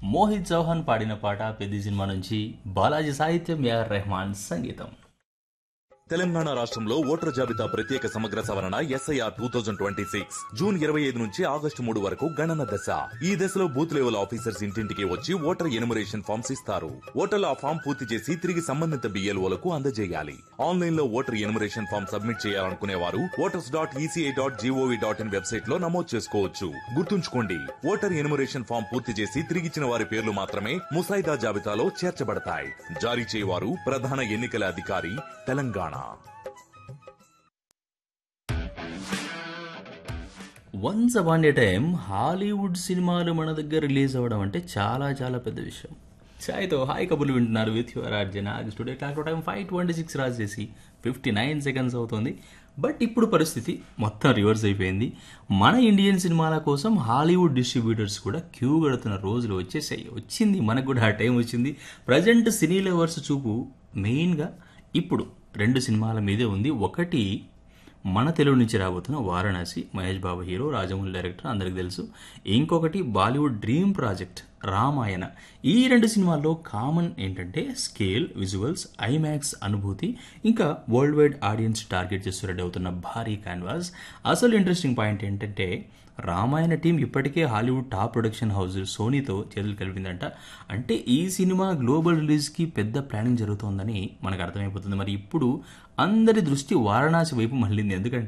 మోహిత్ చౌహాన్ పాడిన పాట పెద్ద సినిమా నుంచి బాలాజీ సాహిత్యం ఏఆర్ రెహమాన్ సంగీతం తెలంగాణ రాష్ట్రంలో ఓటర్ జాబితా ప్రత్యేక సమగ్ర సవరణ SIR two thousand twenty six June ఇరవై ఐదు నుంచి ఆగస్టు మూడు వరకు గణన దశ ఈ దశలో బూత్ లెవెల్ ఆఫీసర్స్ ఇంటింటికి వచ్చి ఓటర్ ఎనుమరేషన్ ఫామ్స్ ఇస్తారు ఓటర్లు ఆ ఫామ్ పూర్తి చేసి తిరిగి సంబంధిత బిఎల్ఓలకు అందజేయాలి ఆన్లైన్ లో ఓటర్ ఎనుమరేషన్ ఫామ్ సబ్మిట్ చేయాలనుకునే వారు voters dot ECI dot GOV dot in website లో నమోదు చేసుకోవచ్చు గుర్తుంచుకోండి ఓటర్ ఎనుమరేషన్ ఫామ్ పూర్తి చేసి తిరిగిచ్చిన వారి పేర్లు మాత్రమే ముసాయిదా జాబితాలో చేర్చబడతాయి జారీ చేయవారు ప్రధాన ఎన్నికల అధికారి Telangana once upon a time Hollywood సినిమాలు మన దగ్గర రిలీజ్ అవ్వడం అంటే చాలా చాలా పెద్ద విషయం ఛాయ్తో హాయ్ కబుర్లు వింటున్నారు with your Arjuna studio clock time five twenty six రాజ్ చేసి ఫిఫ్టీ నైన్ సెకండ్స్ అవుతుంది బట్ ఇప్పుడు పరిస్థితి మొత్తం రివర్స్ అయిపోయింది మన ఇండియన్ సినిమాల కోసం హాలీవుడ్ డిస్ట్రిబ్యూటర్స్ కూడా క్యూ కడుతున్న రోజులు వచ్చేసాయి వచ్చింది మనకు కూడా ఆ టైం వచ్చింది ప్రజెంట్ సినీ లవర్స్ చూపు మెయిన్గా ఇప్పుడు రెండు సినిమాల మీదే ఉంది ఒకటి మన తెలుగు నుంచి రాబోతున్న వారణాసి మహేష్ బాబు హీరో రాజమౌళి డైరెక్టర్ అందరికి తెలుసు ఇంకొకటి బాలీవుడ్ డ్రీమ్ ప్రాజెక్ట్ రామాయణ ఈ రెండు సినిమాల్లో కామన్ ఏంటంటే స్కేల్ విజువల్స్ ఐమాక్స్ అనుభూతి ఇంకా వరల్డ్ వైడ్ ఆడియన్స్ టార్గెట్ చేస్తూ రెడీ అవుతున్న భారీ క్యాన్వాస్ అసలు ఇంట్రెస్టింగ్ పాయింట్ ఏంటంటే రామాయణ టీం ఇప్పటికే హాలీవుడ్ టాప్ ప్రొడక్షన్ హౌస్ సోనీతో చేతులు కలిపిందంట అంటే ఈ సినిమా గ్లోబల్ రిలీజ్కి పెద్ద ప్లానింగ్ జరుగుతోందని మనకు అర్థమైపోతుంది మరి ఇప్పుడు అందరి దృష్టి వారణాసి వైపు మళ్ళింది ఎందుకంటే